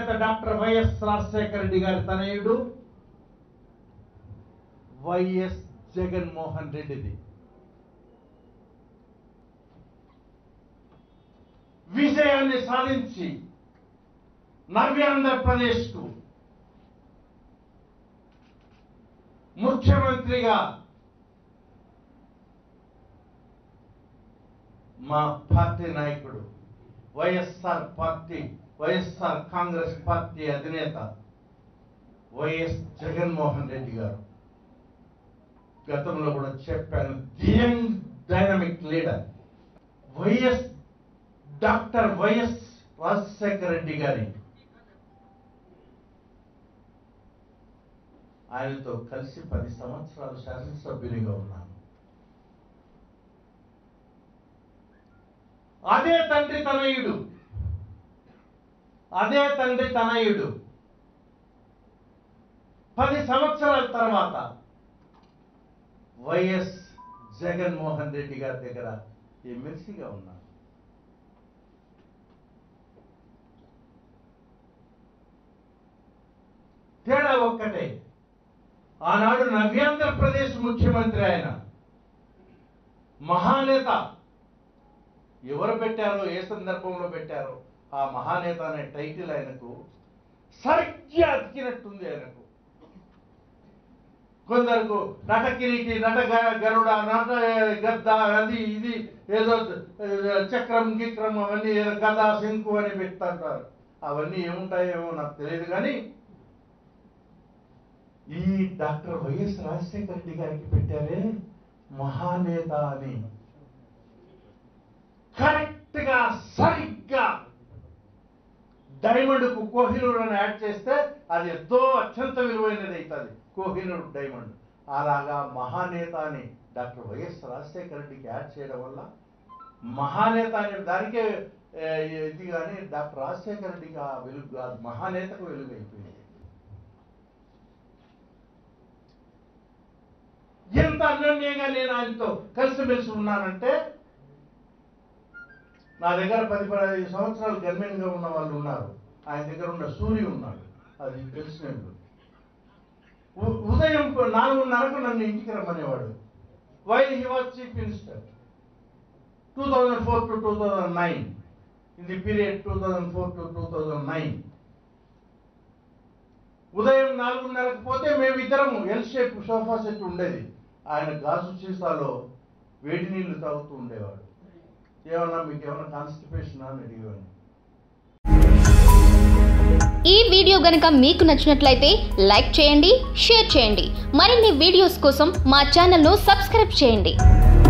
మహానేత doctor YS Rajasekhara Reddy గారి తనయుడు వైఎస్ జగన్మోహన్ రెడ్డిది విజయాన్ని సాధించి నవ్యాంధ్రప్రదేశ్కు ముఖ్యమంత్రిగా మా పార్టీ నాయకుడు YSR party YSR Congress party అధినేత వైఎస్ జగన్మోహన్ రెడ్డి గారు గతంలో కూడా చెప్పాను young dynamic leader YS doctor YS Rajasekhara Reddy గారి ఆయనతో కలిసి పది సంవత్సరాలు శాసనసభ్యునిగా ఉన్నాను అదే తండ్రి తనయుడు అదే తండ్రి తనయుడు పది సంవత్సరాల తర్వాత వైఎస్ జగన్మోహన్ రెడ్డి గారి దగ్గర ఎమ్మెల్సీగా ఉన్నాను తేడా ఒక్కటే ఆనాడు నవ్యాంధ్రప్రదేశ్ ముఖ్యమంత్రి ఆయన మహానేత ఎవరు పెట్టారో ఏ సందర్భంలో పెట్టారో ఆ మహానేత అనే టైటిల్ ఆయనకు సరిగ్గా అతికినట్టుంది ఆయనకు కొందరకు నట కిరీటి నట గ- గరుడ నట గద్ద అది ఇది ఏదో ఆ, చక్రం గిక్రం అవన్నీ ఏదో గద శంకు అని పెడుతుంటారు అవన్నీ ఏముంటాయేమో నాకు తెలియదు కానీ ఈ డాక్టర్ వైఎస్ రాజశేఖర రెడ్డి గారికి పెట్టారే మహానేత అని కరెక్ట్ గా సరిగ్గా డైమండ్ కు కోహినూర్ అని యాడ్ చేస్తే అది ఎంతో అత్యంత విలువైనది అవుతుంది కోహినూర్ డైమండ్ అలాగా మహానేత అని డాక్టర్ వైఎస్ రాజశేఖర రెడ్డికి యాడ్ చేయడం వల్ల మహానేత అనే దానికే ఏ, ఇది కానీ డాక్టర్ రాజశేఖర రెడ్డికి ఆ వెలుగు ఆ మహానేతకు వెలుగు అయిపోయింది ఎంత అన్యోన్యంగా నేను ఆయనతో కలిసిమెలిసి ఉన్నానంటే నా దగ్గర పది పదహైదు సంవత్సరాలు గన్మెన్ గా ఉన్న వాళ్ళు ఉన్నారు ఆయన దగ్గర ఉన్న సూర్య ఉన్నాడు అది తెలిసినప్పుడు ఉ- ఉదయం నాలుగున్నరకు నన్ను ఇంటికి రమ్మనేవాడు why he was chief minister two thousand four to two thousand nine in the period two thousand four to two thousand nine ఉదయం నాలుగున్నరకు పోతే మేమిద్దరము ఎల్ షేప్ సోఫా సెట్ ఉండేది ఆయన గాజు సీసాలో వేడి నీళ్లు తాగుతూ ఉండేవాడు ఏమన్నా మీకు ఏమన్నా కాన్స్టిపేషన్ అని అడిగేవాడిని ఈ వీడియో గనక మీకు నచ్చినట్లయితే లైక్ చేయండి షేర్ చేయండి మరిన్ని వీడియోస్ కోసం మా ఛానల్ను సబ్స్క్రైబ్ చేయండి